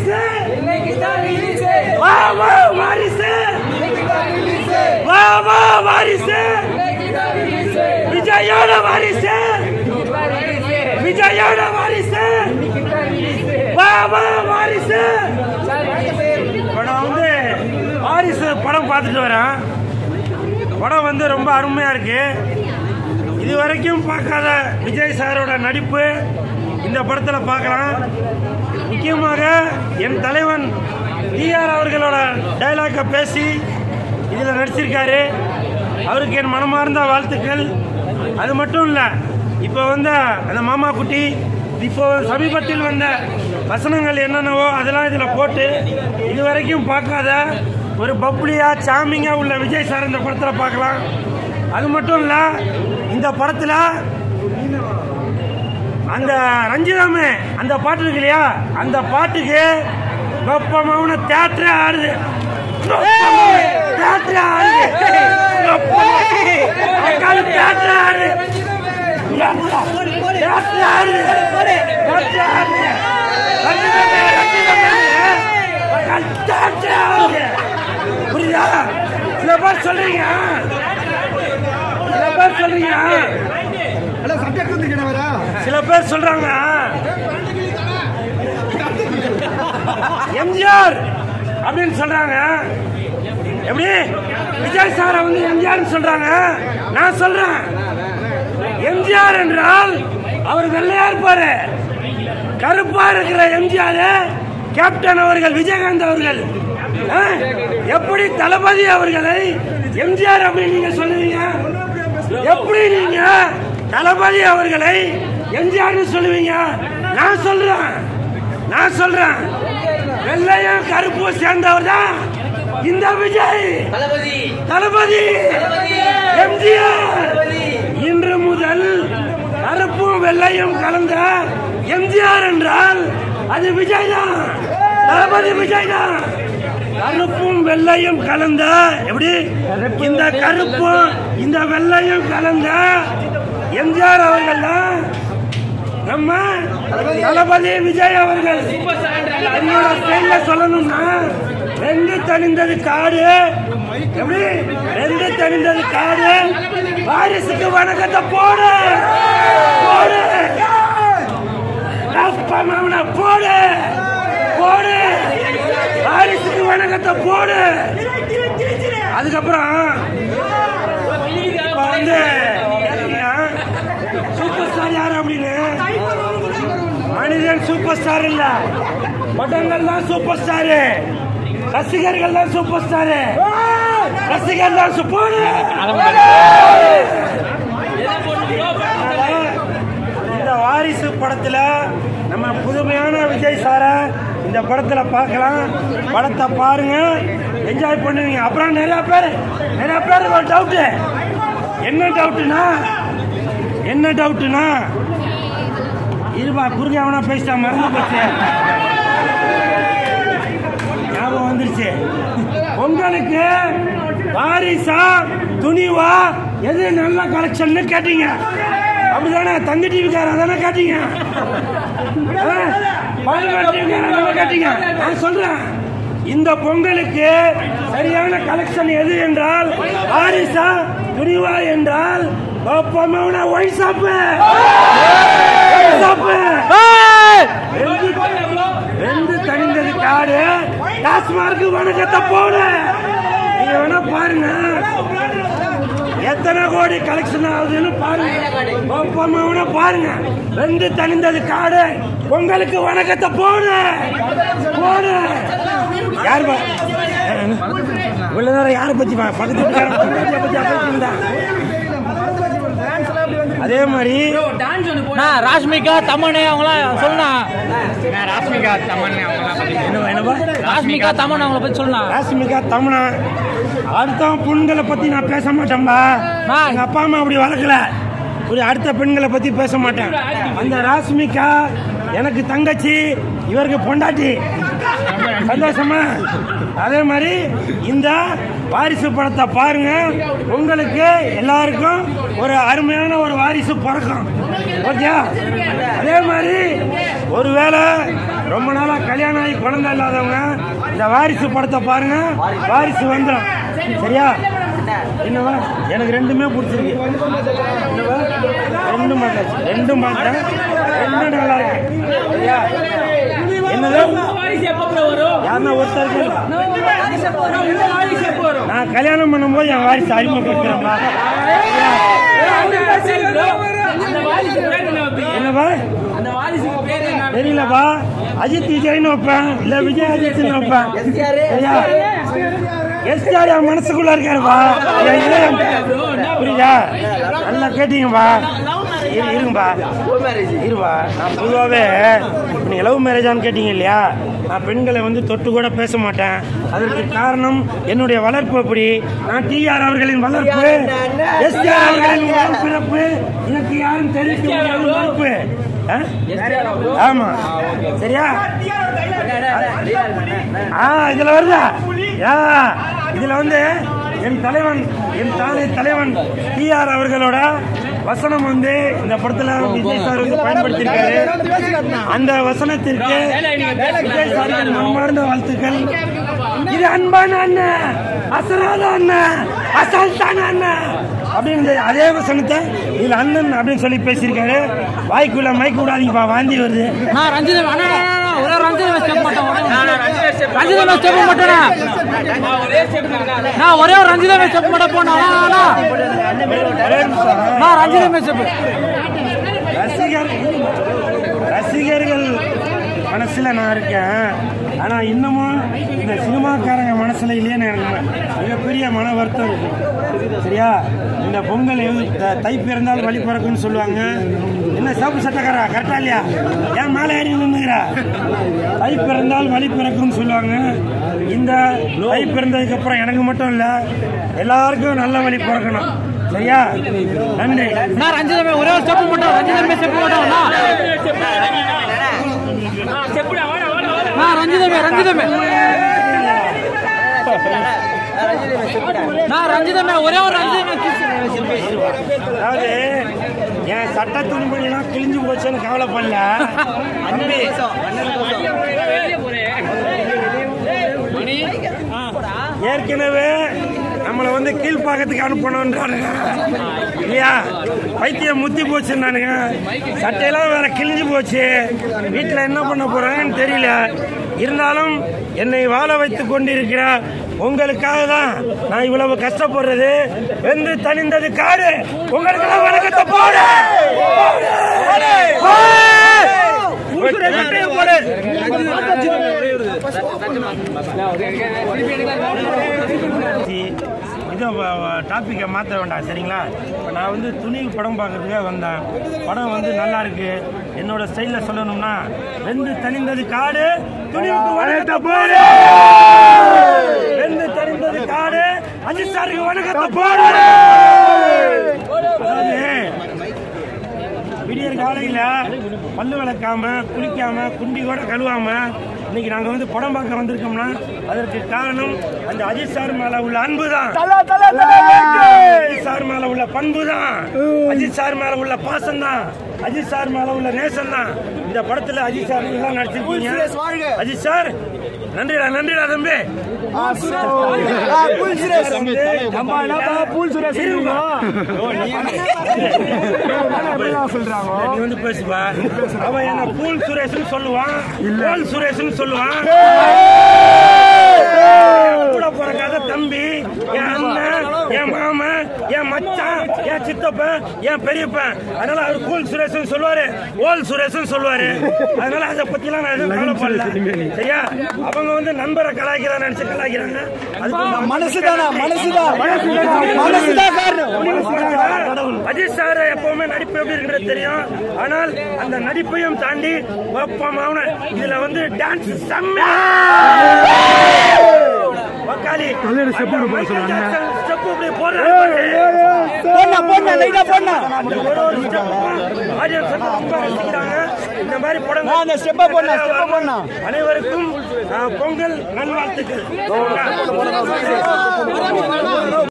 வாரிசு வா வா வாரிசு வா வா வாரிசு விஜயோட வாரிசு விஜயோட வாரிசு வா வா வாரிசு இப்ப நான் வந்து வாரிசு படம் பார்த்துட்டு வரேன் படம் வந்து ரொம்ப அருமையா இருக்கு இது வரைக்கும் பார்க்காத விஜய் சாரோட நடிப்பு இந்த படத்துல பார்க்கலாம் முக்கியமாக என் தலைவன் டிஆர் அவர்களோட டைலாக்கை பேசி இதில் நடிச்சிருக்காரு அவருக்கு என் மனமார்ந்த வாழ்த்துக்கள் அது மட்டும் இல்லை இப்போ வந்த அந்த மாமா குட்டி இப்போ சமீபத்தில் வந்த வசனங்கள் என்னென்னவோ அதெல்லாம் இதில் போட்டு இது வரைக்கும் பார்க்காத ஒரு பப்ளியா சாமிங்கா உள்ள விஜய் சார் இந்த படத்தில் பார்க்கலாம் அது மட்டும் இல்லை இந்த படத்தில் அந்த ரஞ்சிதாமே அந்த பாட்டு இருக்கு இல்லையா அந்த பாட்டுக்கு வெப்பமான தேட்டரே ஆடுது தேட்டரே ஆடுது தேட்டரே ஆடுது தேட்டரே ஆடுது தேட்டரே ஆடுது ரஞ்சிதமே, ரஞ்சிதமே. தேட்டரே ஆடுது. புரியுதா சில பேர் சொல்றீங்க சில பேர் சொல்றீங்க சில பேர் சொல்றாங்க எம்ஜிஆர் அப்படின்னு சொல்றாங்க எப்படி விஜய் சாரை வந்து எம்ஜிஆர் சொல்றாங்க நான் சொல்றேன் எம்ஜிஆர் என்றால் அவர் வெள்ளையா இருப்பாரு கருப்பா இருக்கிற எம்ஜிஆர் கேப்டன் அவர்கள் விஜயகாந்த் அவர்கள் ஆ? எப்படி தளபதி அவர்களை எம்ஜிஆர் அப்படின்னு நீங்க சொல்லுவீங்க எப்படி நீங்க தளபதி அவர்களை எம்ஜிஆர் சொல்லுவீங்க நான் சொல்றேன் நான் சொல்றேன் வெள்ளையும் கருப்பும் சேர்ந்தவர் தான் இந்த விஜய் தளபதி தளபதி எம்ஜிஆர் இன்று முதல் கருப்பும் வெள்ளையும் கலந்த எம்ஜிஆர் என்றால் அது விஜய் தான் தளபதி விஜய் தான் கருப்பும் வெள்ளையும் கலந்த எப்படி இந்த கருப்பும் இந்த வெள்ளையும் கலந்த எம்ஜிஆர் அவர்கள் தான் நம்ம தளபதி விஜய் அவர்கள் என்னோட ஸ்டைல சொல்லணும்னா ரெண்டு தணிந்தது காடு எப்படி ரெண்டு தணிந்தது காடு வாரிசுக்கு வணக்கத்தை போடு போடு அப்பா மாமனா போடு போடு வாரிசுக்கு வணக்கத்தை போடு அதுக்கப்புறம் இப்ப வந்து சூப்பர் ஸ்டார் யாரு அப்படின்னு மனிதன் சூப்பர் ஸ்டார் இல்ல படங்கள் தான் சூப்பர் ஸ்டார் ரசிகர்கள் தான் சூப்பர் ஸ்டார் ரசிகர் தான் சூப்பர் இந்த வாரிசு படத்துல நம்ம புதுமையான விஜய் சார இந்த படத்துல பார்க்கலாம் படத்தை பாருங்க என்ஜாய் பண்ணுவீங்க அப்புறம் நிறைய பேர் நிறைய பேருக்கு ஒரு டவுட்டு என்ன டவுட்டுனா என்ன டவுட்டுனா இருபா குறுக்க அவனா பேசிட்டா மறந்து போச்சு ஞாபகம் வந்துருச்சு உங்களுக்கு வாரிசா துணிவா எது நல்ல கலெக்ஷன் கேட்டீங்க அப்படிதானே தங்க டிவிக்காரன் தானே கேட்டீங்க ஆ? பாலிமர் டிவிக்காரன் தானே கேட்டீங்க நான் சொல்றேன் இந்த பொங்கலுக்கு சரியான கலெக்ஷன் எது என்றால் வாரிசா துணிவா என்றால் ஒப்பமான ஒயின் ஷாப்பு ஷாப்பு ரெண்டு ரெண்டு தனிந்தது காடு டாஸ்மார்க்கு வணக்கத்தை போடு நீங்க வேணா பாருங்க எத்தனை கோடி கலெக்ஷன் ஆகுதுன்னு பாருங்க ஒப்பமான பாருங்க ரெண்டு தனிந்தது காடு பொங்கலுக்கு வணக்கத்தை போடு போடு யார் பா- இவ்வளவு நேரம் யாரை பத்தி பா- பக்கத்து வீட்டுக்காரன் பொண்டாட்டியை பத்தி பேசிட்டு இருந்தா. அதே மாதிரி நான் ராஷ்மிகா தமனே அவங்களாம் சொல்லலாம் ராஷ்மிகா தமன் அவங்களாம் பத்தி என்ன என்னப்பா ராஷ்மிகா தமன் அவங்கள பத்தி சொல்லலாம் ராஷ்மிகா தமிழா அடுத்த பெண்களை பத்தி நான் பேச மாட்டேன்பா நான் எங்க அப்பா அம்மா அப்படி வளர்க்கல ஒரு அடுத்த பெண்களை பத்தி பேச மாட்டேன் அந்த ராஷ்மிகா எனக்கு தங்கச்சி இவருக்கு பொண்டாட்டி சந்தோஷமா அதே மாதிரி இந்த வாரிசு படத்தை பாருங்க உங்களுக்கு எல்லாருக்கும் ஒரு அருமையான ஒரு வாரிசு பிறக்கும் ஓகே அதே மாதிரி ஒருவேளை ரொம்ப நாளா கல்யாணம் ஆகி குழந்தை இல்லாதவங்க இந்த வாரிசு படத்தை பாருங்க வாரிசு வந்துடும் சரியா என்னவா எனக்கு ரெண்டுமே பிடிச்சிருக்கு என்னவா ரெண்டும் பார்த்தாச்சு ரெண்டும் பார்த்தேன் ரெண்டும் நல்லா இருக்கு சரியா என்னது யாருன்னா ஒருத்தருக்கு நான் கல்யாணம் பண்ணும்போது என் வாரிசு அறிமுகப்படுத்துறேன்ப்பா என்னப்பா தெரியலப்பா அஜித் விஜய்னு வைப்பேன் இல்ல விஜய் அஜித்னு வைப்பேன் சரியா எஸ்ஆர் என் மனசுக்குள்ள இருக்காருப்பா என் இதயம். புரியுதா நல்லா கேட்டீங்கப்பா இரு- இருங்கப்பா இருப்பா நான் பொதுவாகவே நீங்க லவ் மேரேஜான்னு கேட்டீங்க இல்லையா நான் பெண்களை வந்து தொட்டு கூட பேச மாட்டேன் அதற்கு காரணம் என்னுடைய வளர்ப்பு அப்படி நான் டிஆர் அவர்களின் வளர்ப்பு எஸ்ஆர் அவர்களின் உடல் பிறப்பு எனக்கு யாரும் தெரிவிக்க முடியாத வளர்ப்பு ஆ? ஆமா சரியா ஆ இதுல வருதா யா இதுல வந்து என் தலைவன் என் தானை தலைவன் டிஆர் அவர்களோட வசனம் வந்து இந்த படத்துல விஜய் சார் வந்து பயன்படுத்தியிருக்காரு அந்த வசனத்திற்கு விஜய் சாருக்கு மனமார்ந்த வாழ்த்துக்கள் இது அன்பான அண்ணன் அசராத அண்ணன் அசால்ட்டான அண்ணன் அப்படின்னு அதே வசனத்தை இதுல அண்ணன் அப்படின்னு சொல்லி பேசியிருக்காரு வாய்க்குள்ள மைக்கு விடாதீங்கப்பா வாந்தி வருது நான் ரஞ்சிதம் அண்ணா, அண்ணா, அண்ணா, ஒரே ரஞ்சிதம் ஸ்டெப் மட்டும் ரஞ்சிதம் ஸ்டெப் மட்டும் நான் ஒரே ஒரு ரஞ்சிதம் ஸ்டெப் மட்டும் போனேன் ஒரே நிமிஷம். நான் ரஞ்சிதம் ஸ்டெப் ரசிகர் ரசிகர்கள் மனசுல நான் இருக்கேன் ஆனா இன்னமும் இந்த சினிமாக்காரங்க மனசுல இல்லையேன்னு எனக்கு மிகப்பெரிய மன வருத்தம் இருக்கு சரியா இந்த பொங்கல் எது- த- தை பிறந்தால் வழி பிறக்கும்னு சொல்லுவாங்க என்ன சிவப்பு சட்டக்காரா கரெக்டா இல்லையா ஏன் மேலே ஏறி நின்னுங்கிறா தை பிறந்தால் வழி பிறக்கும்னு சொல்லுவாங்க இந்த தை பிறந்ததுக்கு அப்புறம் எனக்கு மட்டும் இல்ல எல்லாருக்கும் நல்ல வழி பிறக்கணும் சரியா நன்றி நான் ரஞ்சிதமே ஒரே ஒரு ஸ்டெப் மட்டும் ரஞ்சிதமே ஸ்டெப் மட்டும் நான் ரஞ்சிதமே ரஞ்சிதமே நான் ரஞ்சிதமே ஒரே ஒரு ரஞ்சிதமே அதாவது என் சட்ட துணிமணிலாம் கிழிஞ்சு போச்சுன்னு கவலைப்படல அன்பி ஏற்கனவே நம்மளை வந்து கீழ்ப்பாக்கத்துக்கு அனுப்பணுன்றானுங்க இல்லையா பைத்தியம் முத்தி போச்சுன்னானுங்க சட்டையெல்லாம் வேற கிழிஞ்சு போச்சு வீட்டில் என்ன பண்ண போறாங்கன்னு தெரியல இருந்தாலும் என்னை வாழ வைத்துக் கொண்டிருக்கிற உங்களுக்காக தான் நான் இவ்வளவு கஷ்டப்படுறது வெந்து தணிந்தது காடு உங்களுக்கு வணக்கத்தை போடு போடு! போடு! வெற்றியை போடு! இது டாப்பிக்கை மாற்ற வேண்டாம் சரிங்களா இப்போ நான் வந்து துணி படம் பார்க்கறதுக்காக வந்தேன் படம் வந்து நல்லா இருக்கு என்னோட ஸ்டைலில் சொல்லணும்னா வெந்து தணிந்தது காடு துணிவுக்கு வணக்கத்தை போடு வெந்து தணிந்தது காடு அஜித் சாருக்கு வணக்கத்தை போடு அதாவது, விடியற் காலையில பல்லு விளக்காம குளிக்காம குண்டி கூட கழுவாம இன்னைக்கு நாங்க வந்து படம் பார்க்க வந்திருக்கோம்னா அதற்கு காரணம் அந்த அஜித் சார் மேல உள்ள அன்பு தான் அஜித் சார் மேல உள்ள பண்பு தான் அஜித் சார் மேல உள்ள பாசம் தான் அஜித் சார் மேல உள்ள நேசம் தான் இந்த படத்துல அஜித் சார் எல்லாம் நடிச்சிருக்கீங்க அஜித் சார் நன்றிடா நன்றிடா தம்பி நீ வந்து பேசுவா அவன் என்ன பூல் சுரேஷ்னு சொல்லுவான் போல் சுரேஷ்னு சொல்லுவான் கூட பிறக்காத தம்பி என் அண்ணன் என் மாமன் என் மச்சான் என் சித்தப்பன் என் பெரியப்பன் அதனால அவர் கூல் சுரேஷ்னு சொல்லுவாரு ஓல் சுரேஷ்னு சொல்லுவாரு அதனால அதை பத்திலாம் நான் எதுவும் கவலைப்படல சரியா அவங்க வந்து நண்பரை கலாய்க்கிறா நினைச்சு கலாய்க்கிறாங்க அதுக்கு மனசுதானா மனசுதான் மனசுதான் காரணம் அஜித் சார் எப்பவுமே நடிப்பு எப்படி இருக்கிறது தெரியும் ஆனால் அந்த நடிப்பையும் தாண்டி வெப்பமான இதுல வந்து டான்ஸ் செம்ம வக்காலி ஸ்டெப் இப்படி போடுறாரு போடா போடா லைட்டா போடா அந்த ஒரு ஒரு ஸ்டெப்பும் ஆடியன்ஸ் வந்து ரொம்ப ரசிக்கிறாங்க இந்த மாதிரி படங்கள் நான் அந்த step-அ போடணும், step-அ போடணும். அனைவருக்கும் ஆ, பொங்கல் நல்வாழ்த்துக்கள்